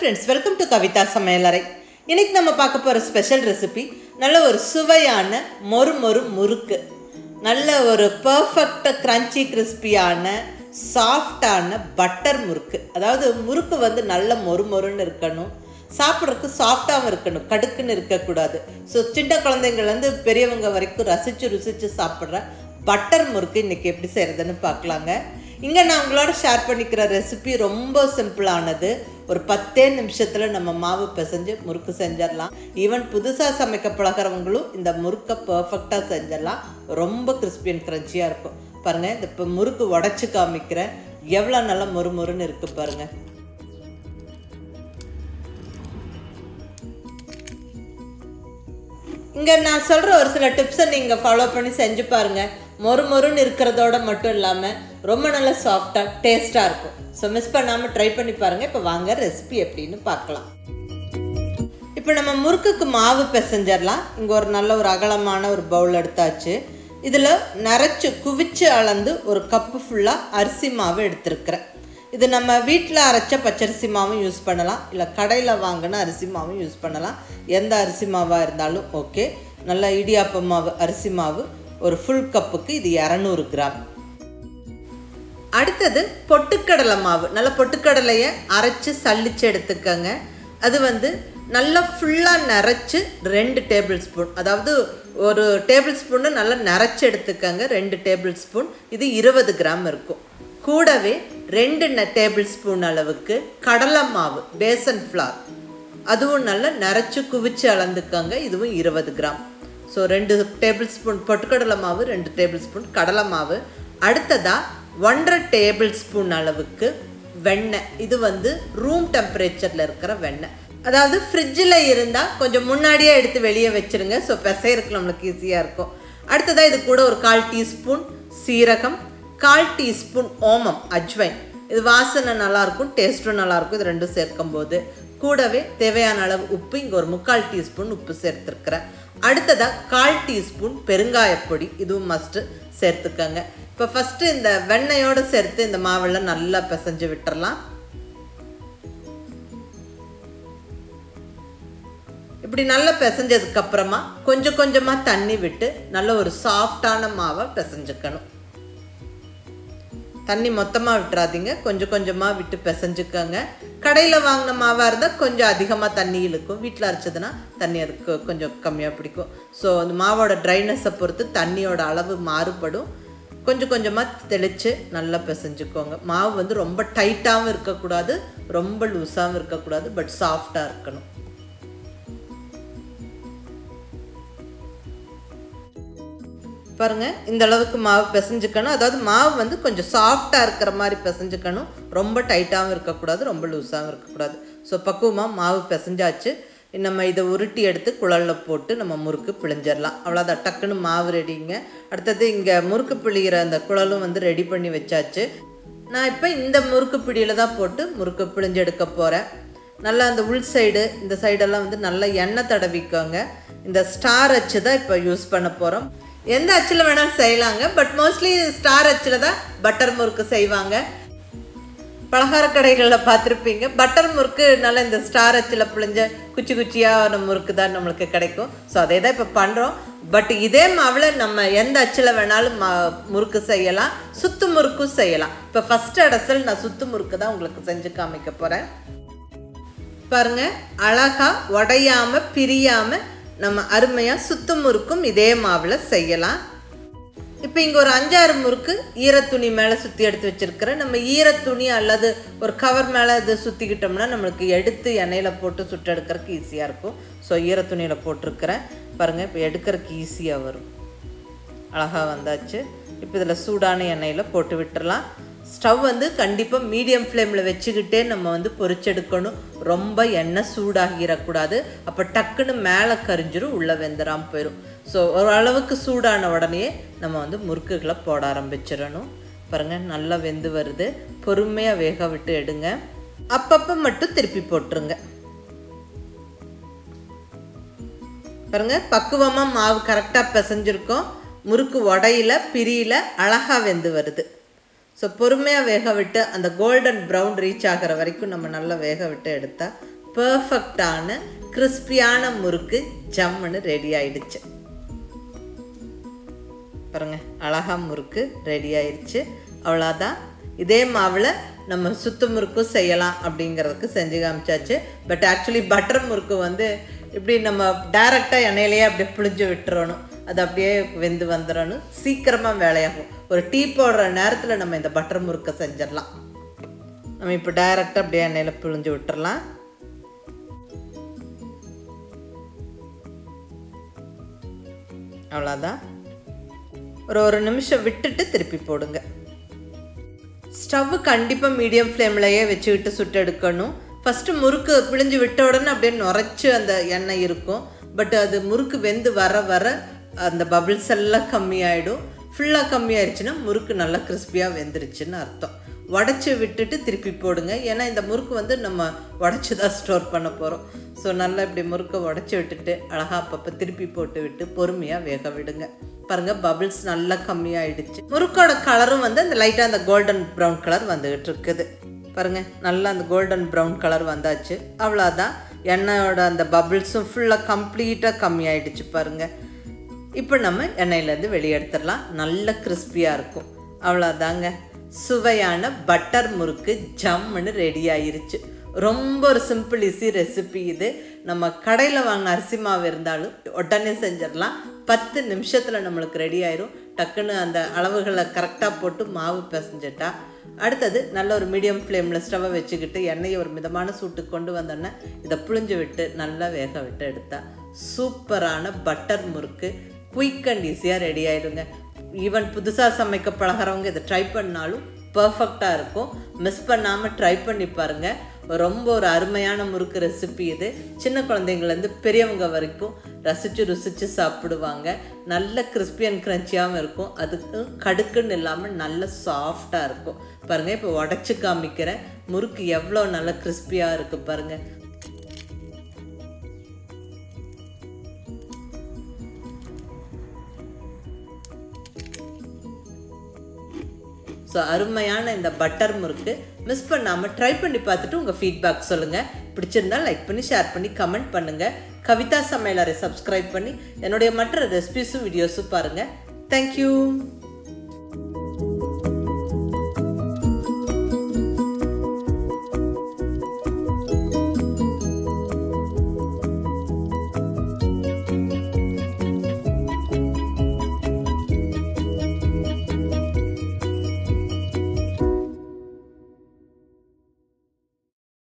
friends welcome to Kavitha சமையலறை இன்னைக்கு நம்ம பார்க்க போகிற ஸ்பெஷல் ரெசிபி நல்ல ஒரு சுவையான மொறு மொறு முறுக்கு நல்ல ஒரு பர்ஃபெக்ட் கிரன்ச்சி கிறிஸ்பியான சாஃப்டான பட்டர் முறுக்கு அதாவது முறுக்கு வந்து நல்ல மொறு மொறுன்னு இருக்கணும் சாப்பிட்றதுக்கு சாஃப்டாகவும் இருக்கணும் கடுக்குன்னு இருக்கக்கூடாது ஸோ சின்ன குழந்தைங்கள்லேருந்து பெரியவங்க வரைக்கும் ரசித்து ருசித்து சாப்பிட்ற பட்டர் முறுக்கு இன்றைக்கி எப்படி செய்கிறதுன்னு பார்க்கலாங்க இங்கே நான் உங்களோட ஷேர் பண்ணிக்கிற ரெசிபி ரொம்ப சிம்பிளானது ஒரு பத்தே நிமிஷத்தில் நம்ம மாவு பிசைஞ்சு முறுக்கு செஞ்சிடலாம் ஈவன் புதுசாக சமைக்க பழகிறவங்களும் இந்த முறுக்கை பர்ஃபெக்டாக செஞ்சிடலாம் ரொம்ப கிறிஸ்பி அண்ட் க்ரன்ச்சியாக இருக்கும் பாருங்கள் இந்த இப்போ முறுக்கு உடச்சி காமிக்கிறேன் எவ்வளோ நல்லா மொறு மொறுன்னு இருக்குது பாருங்கள் இங்கே நான் சொல்கிற ஒரு சில டிப்ஸை நீங்கள் ஃபாலோ பண்ணி செஞ்சு பாருங்கள் மொறு மொறுன்னு இருக்கிறதோட மட்டும் இல்லாமல் ரொம்ப நல்ல சாஃப்டாக டேஸ்ட்டாக இருக்கும் ஸோ மிஸ் பண்ணாமல் ட்ரை பண்ணி பாருங்கள் இப்போ வாங்க ரெசிபி எப்படின்னு பார்க்கலாம் இப்போ நம்ம முறுக்குக்கு மாவு பிசைஞ்சிடலாம் இங்கே ஒரு நல்ல ஒரு அகலமான ஒரு பவுல் எடுத்தாச்சு இதில் நிறச்சி குவிச்சு அளந்து ஒரு கப்பு ஃபுல்லாக அரிசி மாவு எடுத்துருக்கிறேன் இது நம்ம வீட்டில் அரைச்ச பச்சரிசி மாவும் யூஸ் பண்ணலாம் இல்லை கடையில் வாங்கின அரிசி மாவும் யூஸ் பண்ணலாம் எந்த அரிசி மாவாக இருந்தாலும் ஓகே நல்ல இடியாப்ப மாவு அரிசி மாவு ஒரு ஃபுல் கப்புக்கு இது இரநூறு கிராம் அடுத்தது பொட்டுக்கடலை மாவு நல்ல பொட்டுக்கடலையை அரைச்சி சல்லிச்சு எடுத்துக்கோங்க அது வந்து நல்லா ஃபுல்லாக நிறச்சி ரெண்டு டேபிள் ஸ்பூன் அதாவது ஒரு டேபிள் ஸ்பூன்னு நல்லா நிறச்சி எடுத்துக்கோங்க ரெண்டு டேபிள் ஸ்பூன் இது இருபது கிராம் இருக்கும் கூடவே ரெண்டு டேபிள் ஸ்பூன் அளவுக்கு கடலை மாவு பேசன் ஃப்ளார் அதுவும் நல்லா நிறச்சி குவிச்சு அளந்துக்கோங்க இதுவும் இருபது கிராம் ஸோ ரெண்டு டேபிள் ஸ்பூன் பொட்டுக்கடலை மாவு ரெண்டு டேபிள் ஸ்பூன் கடலை மாவு அடுத்ததாக ஒன்றரை டேபிள் ஸ்பூன் அளவுக்கு வெண்ணெய் இது வந்து ரூம் டெம்பரேச்சரில் இருக்கிற வெண்ணெய் அதாவது ஃப்ரிட்ஜில் இருந்தால் கொஞ்சம் முன்னாடியே எடுத்து வெளியே வச்சுருங்க ஸோ பிசைறதுக்கு நம்மளுக்கு ஈஸியாக இருக்கும் அடுத்ததாக இது கூட ஒரு கால் டீஸ்பூன் சீரகம் கால் டீஸ்பூன் ஓமம் அஜ்வைன் இது வாசனை நல்லாயிருக்கும் டேஸ்ட்டும் நல்லாயிருக்கும் இது ரெண்டும் சேர்க்கும் போது கூடவே தேவையான அளவு உப்பு இங்கே ஒரு முக்கால் டீஸ்பூன் உப்பு சேர்த்துருக்குறேன் அடுத்ததாக கால் டீஸ்பூன் பெருங்காயப்பொடி இதுவும் மஸ்ட்டு சேர்த்துக்கோங்க இப்போ ஃபஸ்ட்டு இந்த வெண்ணெயோடு சேர்த்து இந்த மாவெல்லாம் நல்லா பிசைஞ்சு விட்டுறலாம் இப்படி நல்லா பிசைஞ்சதுக்கு அப்புறமா கொஞ்சம் கொஞ்சமாக தண்ணி விட்டு நல்ல ஒரு சாஃப்டான மாவை பிசைஞ்சுக்கணும் தண்ணி மொத்தமாக விட்டுறாதீங்க கொஞ்சம் கொஞ்சமாக விட்டு பிசைஞ்சுக்கோங்க கடையில் வாங்கின மாவாக இருந்தால் கொஞ்சம் அதிகமாக தண்ணி இழுக்கும் வீட்டில் அரைச்சதுன்னா தண்ணி அதுக்கு கொஞ்சம் கம்மியாக பிடிக்கும் ஸோ அந்த மாவோட ட்ரைனஸை பொறுத்து தண்ணியோட அளவு மாறுபடும் கொஞ்சம் கொஞ்சமாக தெளித்து நல்லா பிசைஞ்சுக்கோங்க மாவு வந்து ரொம்ப டைட்டாகவும் இருக்கக்கூடாது ரொம்ப லூஸாகவும் இருக்கக்கூடாது பட் சாஃப்டாக இருக்கணும் பாருங்கள் இந்த அளவுக்கு மாவு பிசைஞ்சுக்கணும் அதாவது மாவு வந்து கொஞ்சம் சாஃப்டாக இருக்கிற மாதிரி பிசைஞ்சுக்கணும் ரொம்ப டைட்டாகவும் இருக்கக்கூடாது ரொம்ப லூஸாகவும் இருக்கக்கூடாது ஸோ பக்குவமாக மாவு பிசைஞ்சாச்சு நம்ம இதை உருட்டி எடுத்து குழலில் போட்டு நம்ம முறுக்கு பிழிஞ்சிடலாம் அவ்வளோதான் டக்குன்னு மாவு ரெடிங்க அடுத்தது இங்கே முறுக்கு பிழிகிற அந்த குழலும் வந்து ரெடி பண்ணி வச்சாச்சு நான் இப்போ இந்த முறுக்கு பிடியில் தான் போட்டு முறுக்கு பிழிஞ்சு எடுக்க போகிறேன் நல்லா அந்த உள் சைடு இந்த சைடெல்லாம் வந்து நல்லா எண்ணெய் தடவிக்கோங்க இந்த ஸ்டார் அச்சு தான் இப்போ யூஸ் பண்ண போகிறோம் எந்த அச்சில் வேணாலும் செய்யலாங்க பட் மோஸ்ட்லி ஸ்டார் அச்சில் தான் பட்டர் முறுக்கு செய்வாங்க பலகார கடைகளில் பார்த்துருப்பீங்க பட்டர் முறுக்கு நல்லா இந்த ஸ்டார் அச்சில் புழிஞ்ச குச்சி குச்சியான முறுக்கு தான் நம்மளுக்கு கிடைக்கும் ஸோ அதே தான் இப்போ பண்ணுறோம் பட் இதே மாவில் நம்ம எந்த அச்சில் வேணாலும் மா முறுக்கு செய்யலாம் சுத்து முறுக்கும் செய்யலாம் இப்போ ஃபஸ்ட் அடசல் நான் சுத்து முறுக்கு தான் உங்களுக்கு செஞ்சு காமிக்க போகிறேன் பாருங்கள் அழகாக உடையாமல் பிரியாமல் நம்ம அருமையாக சுத்து முறுக்கும் இதே மாவில் செய்யலாம் இப்போ இங்கே ஒரு அஞ்சாறு முறுக்கு ஈரத்துணி மேலே சுற்றி எடுத்து வச்சுருக்கிறேன் நம்ம ஈரத்துணி அல்லது ஒரு கவர் மேலே இது சுற்றிக்கிட்டோம்னா நம்மளுக்கு எடுத்து எண்ணெயில் போட்டு சுட்டு எடுக்கிறதுக்கு ஈஸியாக இருக்கும் ஸோ ஈரத்துணியில் போட்டிருக்கிறேன் பாருங்கள் இப்போ எடுக்கிறதுக்கு ஈஸியாக வரும் அழகாக வந்தாச்சு இப்போ இதில் சூடான எண்ணெயில் போட்டு விட்டுறலாம் ஸ்டவ் வந்து கண்டிப்பாக மீடியம் ஃப்ளேமில் வச்சுக்கிட்டே நம்ம வந்து பொரிச்செடுக்கணும் ரொம்ப எண்ணெய் சூடாகிடக்கூடாது அப்போ டக்குன்னு மேலே கரிஞ்சிரும் உள்ளே வெந்துடாமல் போயிடும் ஸோ ஓரளவுக்கு சூடான உடனே நம்ம வந்து முறுக்குகளை போட ஆரம்பிச்சிடணும் பாருங்கள் நல்லா வெந்து வருது பொறுமையாக வேக விட்டு எடுங்க அப்பப்போ மட்டும் திருப்பி போட்டுருங்க பாருங்க பக்குவமாக மாவு கரெக்டாக பிசைஞ்சிருக்கோம் முறுக்கு உடையில பிரியில அழகாக வெந்து வருது ஸோ பொறுமையாக வேக விட்டு அந்த கோல்டன் ப்ரௌன் ரீச் ஆகிற வரைக்கும் நம்ம நல்லா வேக விட்டு எடுத்தால் பர்ஃபெக்டான கிறிஸ்பியான முறுக்கு ஜம்முன்னு ரெடி ஆயிடுச்சு பாருங்க அழகா முறுக்கு ரெடி ஆயிடுச்சு அவ்வளோதான் இதே மாவில் நம்ம சுத்து முறுக்கும் செய்யலாம் அப்படிங்கிறதுக்கு செஞ்சு காமிச்சாச்சு பட் ஆக்சுவலி பட்டர் முறுக்கு வந்து இப்படி நம்ம டைரெக்டாக எண்ணெயிலேயே அப்படியே புளிஞ்சு விட்டுறணும் அது அப்படியே வெந்து வந்துடணும் சீக்கிரமாக வேலையாகும் ஒரு டீ போடுற நேரத்தில் நம்ம இந்த பட்டர் முறுக்கை செஞ்சிடலாம் நம்ம இப்போ டைரெக்டாக அப்படியே எண்ணெயில் புழிஞ்சு விட்டுறலாம் அவ்வளோதான் ஒரு ஒரு நிமிஷம் விட்டுட்டு திருப்பி போடுங்க ஸ்டவ்வு கண்டிப்பாக மீடியம் ஃப்ளேம்லையே வச்சுக்கிட்டு சுட்டு எடுக்கணும் ஃபஸ்ட்டு முறுக்கு பிழிஞ்சு விட்ட உடனே அப்படியே நுரைச்சி அந்த எண்ணெய் இருக்கும் பட் அது முறுக்கு வெந்து வர வர அந்த பபிள்ஸ் எல்லாம் கம்மியாயிடும் ஃபுல்லாக கம்மியாயிருச்சுன்னா முறுக்கு நல்லா கிறிஸ்பியாக வெந்துருச்சுன்னு அர்த்தம் உடச்சி விட்டுட்டு திருப்பி போடுங்க ஏன்னா இந்த முறுக்கு வந்து நம்ம உடச்சி தான் ஸ்டோர் பண்ண போகிறோம் ஸோ நல்லா இப்படி முறுக்கை உடச்சி விட்டுட்டு அழகாக அப்பப்போ திருப்பி போட்டு விட்டு பொறுமையாக வேக விடுங்க பாருங்க பபிள்ஸ் நல்லா கம்மியாயிடுச்சு முறுக்கோட கலரும் வந்து அந்த லைட்டாக அந்த கோல்டன் ப்ரௌன் கலர் வந்துகிட்டு இருக்குது பாருங்க நல்லா அந்த கோல்டன் ப்ரௌன் கலர் வந்தாச்சு அவ்வளோதான் எண்ணெயோட அந்த பபிள்ஸும் ஃபுல்லாக கம்ப்ளீட்டாக கம்மியாயிடுச்சு பாருங்க இப்போ நம்ம எண்ணெயிலேருந்து வெளியே எடுத்துடலாம் நல்ல கிறிஸ்பியாக இருக்கும் அவ்வளோதாங்க சுவையான பட்டர் முறுக்கு ஜம்முன்னு ரெடி ஆயிருச்சு ரொம்ப ஒரு சிம்பிள் ஈஸி ரெசிபி இது நம்ம கடையில் வாங்கின அரிசி மாவு இருந்தாலும் உடனே செஞ்சிடலாம் பத்து நிமிஷத்தில் நம்மளுக்கு ரெடி ஆயிரும் டக்குன்னு அந்த அளவுகளை கரெக்டாக போட்டு மாவு பிசைஞ்சிட்டா அடுத்தது நல்ல ஒரு மீடியம் ஃப்ளேமில் ஸ்டவ்வை வச்சுக்கிட்டு எண்ணெயை ஒரு மிதமான சூட்டுக்கு கொண்டு வந்தோன்னே இதை புழிஞ்சு விட்டு நல்லா வேக விட்டு எடுத்தா சூப்பரான பட்டர் முறுக்கு குயிக் அண்ட் ஈஸியாக ரெடி ஆயிடுங்க ஈவன் புதுசாக சமைக்க பழகிறவங்க இதை ட்ரை பண்ணாலும் பர்ஃபெக்டாக இருக்கும் மிஸ் பண்ணாமல் ட்ரை பண்ணி பாருங்கள் ரொம்ப ஒரு அருமையான முறுக்கு ரெசிபி இது சின்ன குழந்தைங்கள்லேருந்து பெரியவங்க வரைக்கும் ரசித்து ருசித்து சாப்பிடுவாங்க நல்ல கிறிஸ்பி அண்ட் க்ரன்ச்சியாகவும் இருக்கும் அதுக்கு கடுக்குன்னு இல்லாமல் நல்ல சாஃப்டாக இருக்கும் பாருங்கள் இப்போ உடச்சி காமிக்கிறேன் முறுக்கு எவ்வளோ நல்ல கிறிஸ்பியாக இருக்குது பாருங்கள் ஸோ அருமையான இந்த பட்டர் முறுக்கு மிஸ் பண்ணாமல் ட்ரை பண்ணி பார்த்துட்டு உங்கள் ஃபீட்பேக் சொல்லுங்கள் பிடிச்சிருந்தா லைக் பண்ணி ஷேர் பண்ணி கமெண்ட் பண்ணுங்கள் கவிதா சமையலரை சப்ஸ்கிரைப் பண்ணி என்னுடைய மற்ற ரெசிபிஸும் வீடியோஸும் பாருங்கள் தேங்க்யூ